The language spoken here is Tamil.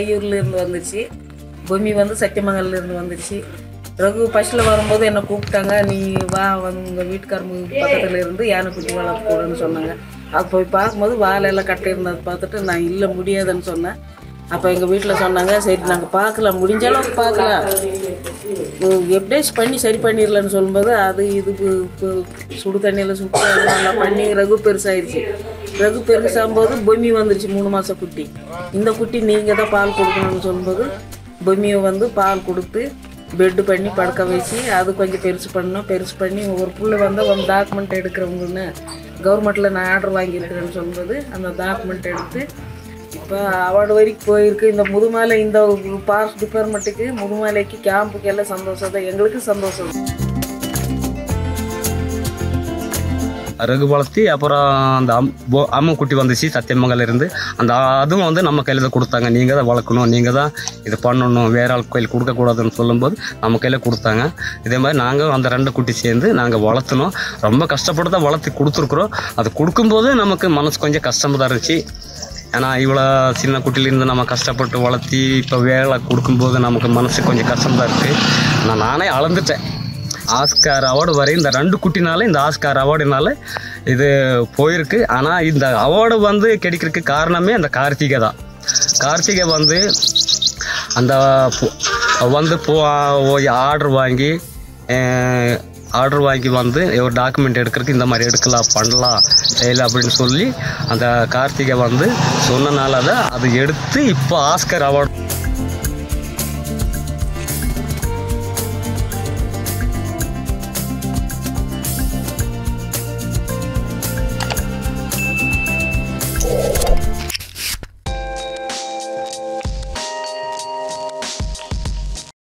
ஐயூர்ல இருந்து வந்துச்சு பொம்மி வந்து சத்தியமங்கல்ல இருந்து வந்துச்சு ரகு ஃபர்ஸ்ட்ல வரும்போது என்னை கூப்பிட்டாங்க நீ வா வந்து உங்கள் வீட்டுக்காரங்க பக்கத்தில் இருந்து யானைக்குட்டி வளர்த்து போடுன்னு சொன்னாங்க அது போய் பார்க்கும்போது வாழையெல்லாம் கட்டி இருந்ததை பார்த்துட்டு நான் இல்லை முடியாதுன்னு சொன்னேன் அப்போ எங்கள் வீட்டில் சொன்னாங்க சரி நாங்கள் பார்க்கலாம் முடிஞ்ச அளவுக்கு பார்க்கலாம் உம், எப்படியாச்சும் பண்ணி சரி பண்ணிடலான்னு சொல்லும்போது அது இது பு- பு- சுடு தண்ணியில் சுட்டு அது நல்லா பண்ணி ரகு பெருசாயிருச்சு ரகு பெருசாகும்போது பொம்மி வந்துருச்சு மூணு மாதம் குட்டி இந்த குட்டி நீங்கள் தான் பால் கொடுக்கணும்னு சொல்லும்போது பொம்மியை வந்து பால் கொடுத்து பெட்டு பண்ணி படுக்க வச்சு அது கொஞ்சம் பெருசு பண்ணோம் பெருசு பண்ணி ஒரு புள்ள வந்து ஒரு டாக்குமெண்ட் எடுக்கிறவங்கன்னு கவர்மெண்ட்டில் நான் ஆர்டர் வாங்கியிருக்கிறேன்னு சொல்லும்போது அந்த டாக்குமெண்ட் எடுத்து இப்போ அவார்டு வரைக்கும் போயிருக்கு இந்த முதுமலை இந்த பார்க் டிபார்ட்மெண்ட்டுக்கு முதுமலைக்கு கேம்புக்கு எல்லாம் சந்தோஷம் தான் எங்களுக்கு சந்தோஷம் ரகு வளர்த்தி அப்புறம் அந்த அம் போ- அம்மன் குட்டி வந்துச்சு சத்தியமங்கல இருந்து அந்த அதுவும் வந்து நம்ம கையில் தான் கொடுத்தாங்க நீங்கள் தான் வளர்க்கணும் நீங்கள் தான் இது பண்ணணும் வேற ஆள் கையில் கொடுக்கக்கூடாதுன்னு சொல்லும்போது நம்ம கையில் கொடுத்தாங்க இதே மாதிரி நாங்கள் அந்த ரெண்டு குட்டி சேர்ந்து நாங்கள் வளர்த்துனோம் ரொம்ப கஷ்டப்பட்டு தான் வளர்த்தி கொடுத்துருக்குறோம் அது கொடுக்கும்போது நமக்கு மனசு கொஞ்சம் கஷ்டமாக தான் இருந்துச்சு ஏன்னா இவ்வளோ சின்ன குட்டிலேருந்து நம்ம கஷ்டப்பட்டு வளர்த்தி இப்போ வேலை கொடுக்கும்போது நமக்கு மனசு கொஞ்சம் கஷ்டமாக இருக்குது நான் நானே அளந்துட்டேன் ஆஸ்கார் அவார்டு வரை இந்த ரெண்டு குட்டினால இந்த ஆஸ்கார் அவார்டுனால இது போயிருக்கு ஆனால் இந்த அவார்டு வந்து கிடைக்கிறதுக்கு காரணமே அந்த கார்த்திகை தான் கார்த்திகை வந்து அந்த பு- வந்து போ ஆர்டர் வாங்கி ஆர்டர் வாங்கி வந்து ஒரு டாக்குமெண்ட் எடுக்கிறதுக்கு இந்த மாதிரி எடுக்கலாம் பண்ணலாம் செய்யலாம் அப்படின்னு சொல்லி அந்த கார்த்திகை வந்து சொன்னனால தான் அது எடுத்து இப்போ ஆஸ்கர் அவார்டு